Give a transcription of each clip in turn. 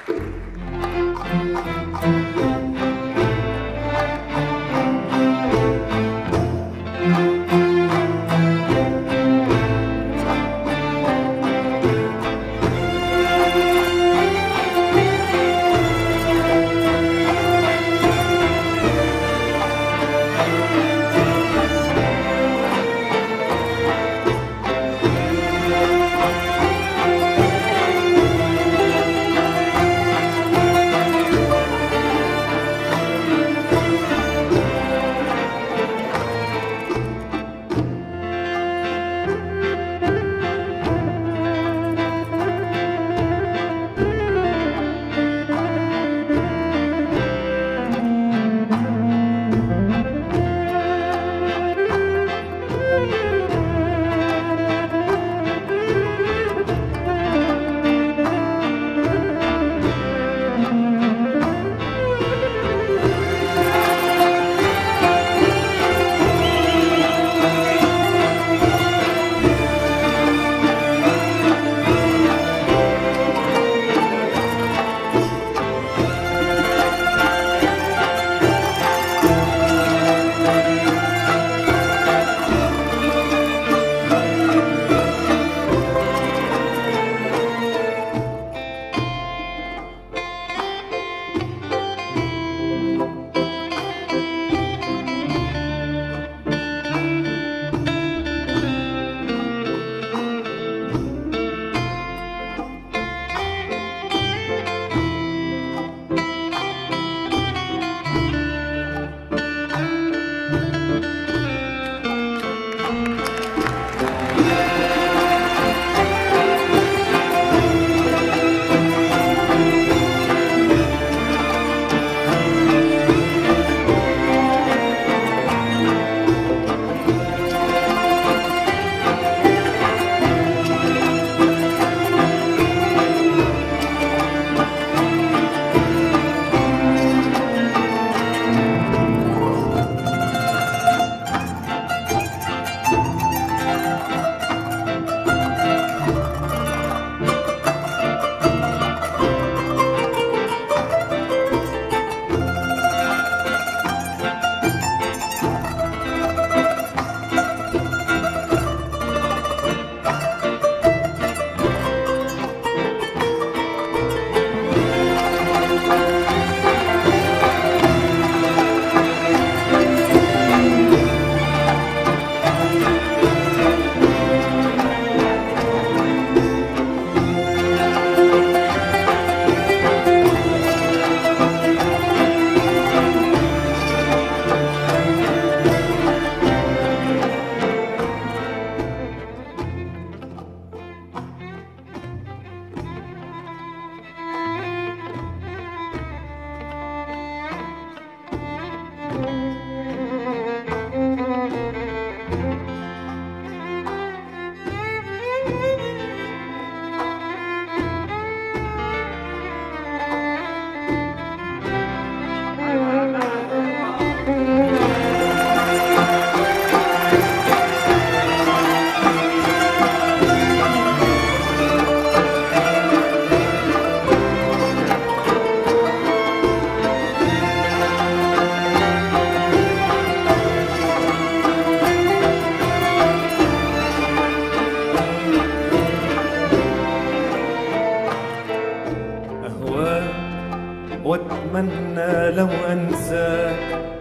واتمنى لو انساك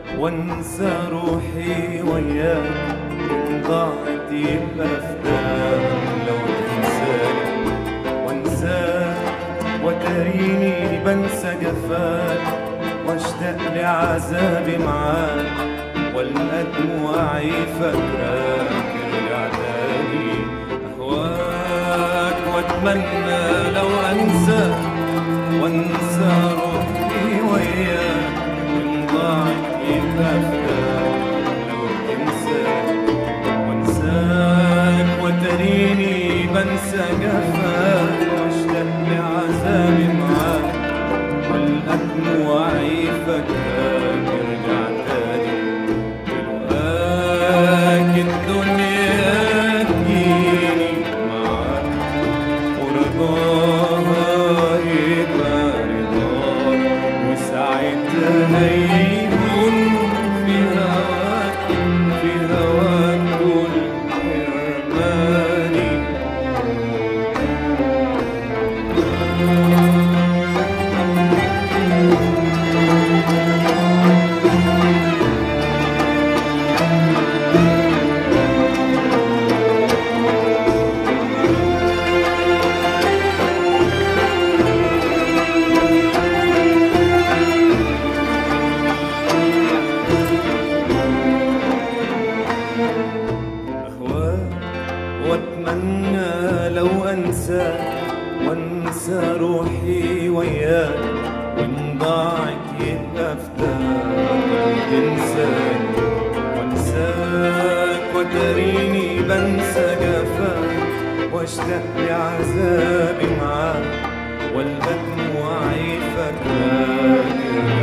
وانسى روحي وياك إن ضاعت يبقى فداك لو تنساني وانساك وتريني بنسى جفاك واشتاق لعذابي معاك والقى دموعي فاكراك ارجع تاني اهواك واتمنى لو انساك وانسى روحي وياك من ضاعت يبقى فداك لو تنساك وانساك وتريني بنسى جفاك واشتاق لعذابي معاك والقى دموعي فاكراك ارجع تاني تلقاك الدنيا تجيني معاك بتمنى لو انساك وانسى روحي وياك وان ضاعت يبقى فداك تنساني وانساك وتريني بنسى جفاك واشتاق لعذابي معاك والقى دموعي فاكراك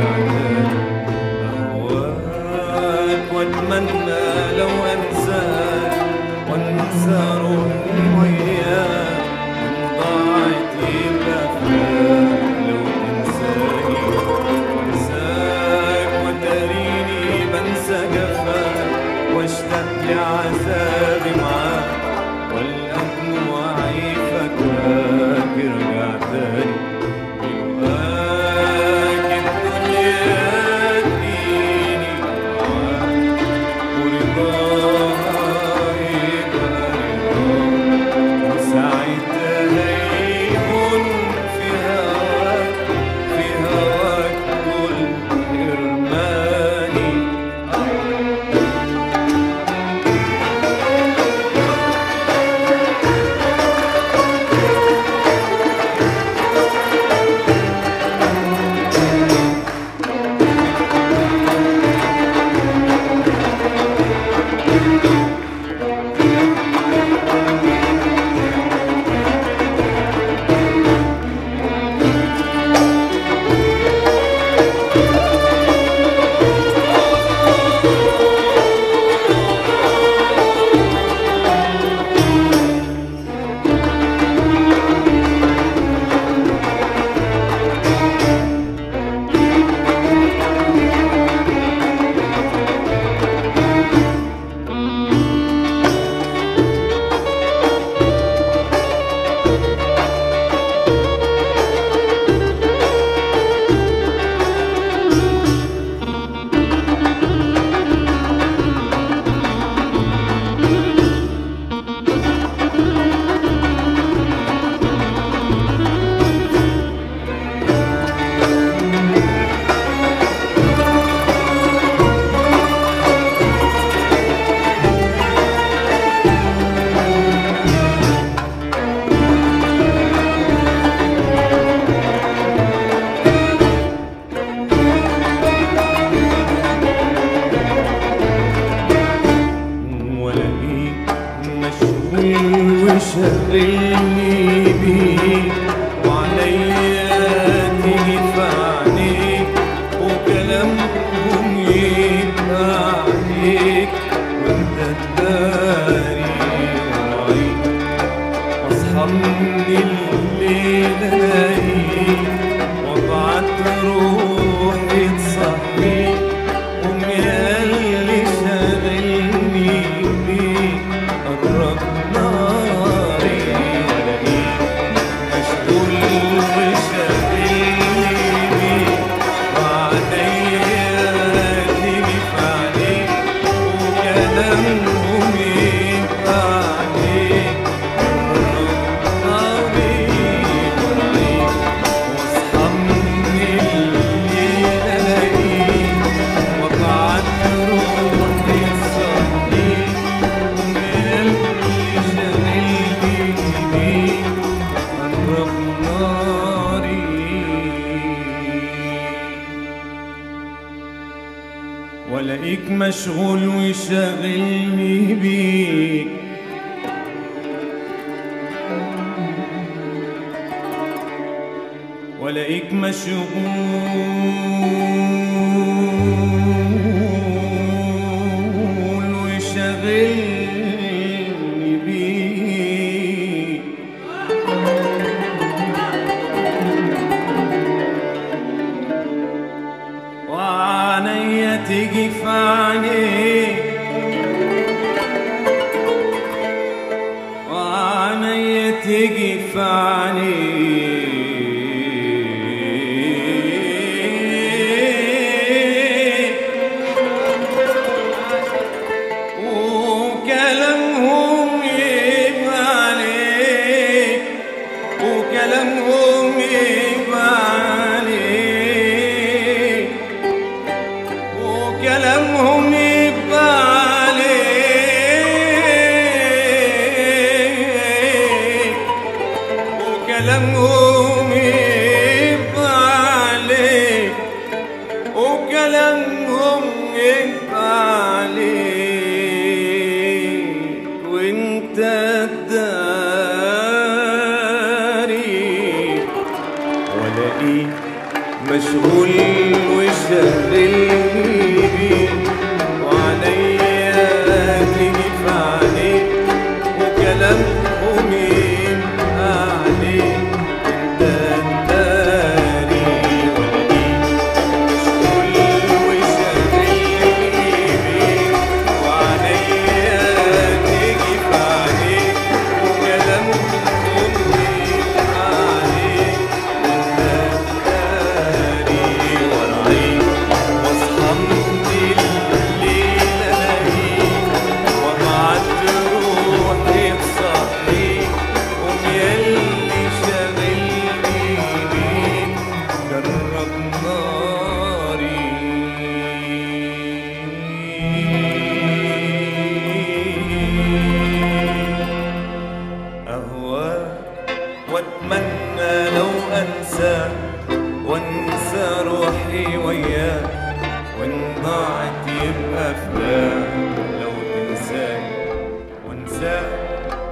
أهواك وأتمنى لو أنساك وأنسى روحي وياك إن ضاعت يبقى فراق لو تنساني وأنساك وتريني بنسى جفاك واشتاق لعذابي معاك والقى دموعي فاكراك ارجع تاني بلقاك الدنيا تجيني معاك ورضاها يبقى رضاك وساعتها يكون في هواك في هواك كل حرماني والاقيك مشغول وشاغلني بيك وعليا تيجي في عينيك وكلامهم يبقى عليك وانت تداري ورايك واصحى من الليل الاقيك وابعت روحي تصحيك قوم يا اللي شاغلني بيك قرب ناري الاقيك مشغول وشاغلني بيك وعليا تيجي في عليك وكلامهم يبقى عليك ولاقيك مشغول وشاغلني بيك ولاقيك مشغول وشاغلني بيك وعينيا تيجي في عينيك وعينيا تيجي في عينيك وكلامهم يبقى عليك وكلامهم يبقى عليك وكلامهم يبقى عليك مشغول وشاغلني بيك وعليا تيجي في عينيك وكلامهم يبقى عليك انت الداري وليك مشغول وشاغلني بيك وعليا تيجي في عينيك وكلامهم يبقى عليك انت الداري ورعيك واصحى من الليل الاقيك وابعت روحي تصحيك قوم ياللي شاغلني بيك جرب ناري أهواك وأتمنى لو أنسى وأنسى روحي وياك وإن ضاعت يبقى فداك لو تنساني وأنساك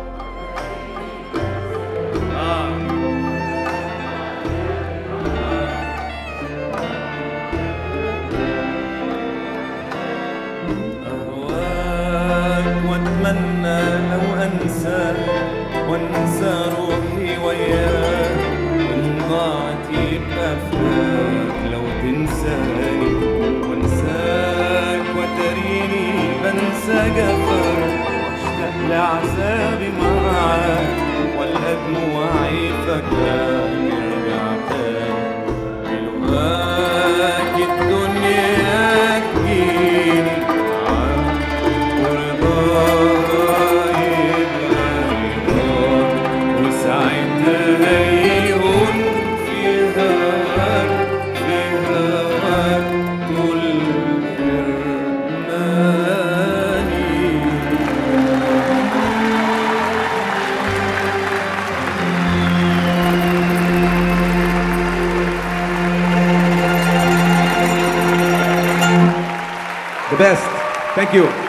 آه. أهواك وأتمنى لو أنسى وأنسى روحي وياك وإن ضاعت يبقى فداك لو تنساني وأنساك وتريني بنسى جفاك وأشتاق لعذابي معاك والقى دموعي فاكراك ارجع تاني بلقاك الدنيا تجيني معاك ورضاك يبقى رضاك وساعتها هيهون في هواك في هواك كل حرماني The best. Thank you.